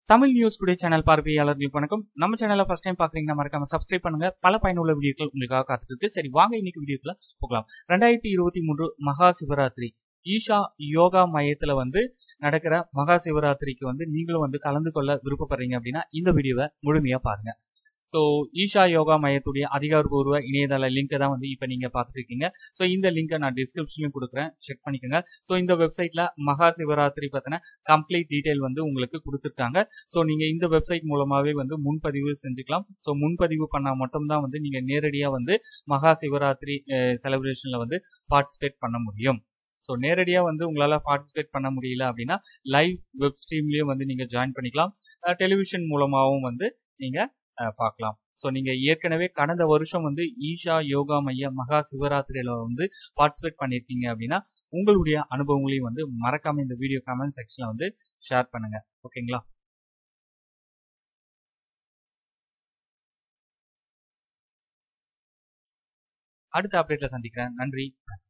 Tamil news today channel பார்வையாளர்களுக்கு வணக்கம் நம்ம சேனலை ஃபர்ஸ்ட் டைம் பாக்குறீங்கன்னா மறக்காம சப்ஸ்கிரைப் பண்ணுங்க பல பயனுள்ள வீடியோக்கள் உங்களுக்காக காத்துட்டு இருக்கு சரி வாங்க இன்னைக்கு வீடியோக்குள்ள போகலாம் ரெண்டாயிரத்தி இருபத்தி மூன்று மகா சிவராத்திரி ஈஷா யோகா மையத்துல வந்து நடக்கிற மகா சிவராத்திரிக்கு வந்து நீங்களும் வந்து கலந்து கொள்ள விருப்பப்படுறீங்க அப்படின்னா இந்த வீடியோவை முழுமையா பாருங்க ஸோ ஈஷா யோகா மையத்துடைய அதிகாரப்பூர்வ இணையதள லிங்கை தான் வந்து இப்போ நீங்கள் பார்த்துட்டு இருக்கீங்க ஸோ இந்த லிங்கை நான் டிஸ்கிரிப்ஷன்லையும் கொடுக்குறேன் செக் பண்ணிக்கோங்க ஸோ இந்த வெப்சைட்டில் மகா சிவராத்திரி பற்றின கம்ப்ளீட் டீட்டெயில் வந்து உங்களுக்கு கொடுத்துருக்காங்க ஸோ நீங்கள் இந்த வெப்சைட் மூலமாகவே வந்து முன்பதிவு செஞ்சுக்கலாம் ஸோ முன்பதிவு பண்ணால் மட்டும்தான் வந்து நீங்கள் நேரடியாக வந்து மகா சிவராத்திரி செலிப்ரேஷனில் வந்து பார்ட்டிசிபேட் பண்ண முடியும் ஸோ நேரடியாக வந்து உங்களால் பார்ட்டிசிபேட் பண்ண முடியல அப்படின்னா லைவ் வெப் ஸ்ட்ரீம்லேயும் வந்து நீங்கள் ஜாயின் பண்ணிக்கலாம் டெலிவிஷன் மூலமாகவும் வந்து நீங்கள் பார்க்கலாம் ஸோ நீங்கள் ஏற்கனவே கடந்த வருஷம் வந்து ஈஷா யோகா மைய மகா சிவராத்திரியில் வந்து பார்ட்டிசிபேட் பண்ணியிருக்கீங்க அப்படின்னா உங்களுடைய அனுபவங்களையும் வந்து மறக்காம இந்த வீடியோ கமெண்ட் செக்ஷனில் வந்து ஷேர் பண்ணுங்க ஓகேங்களா அடுத்த அப்டேட்ல சந்திக்கிறேன் நன்றி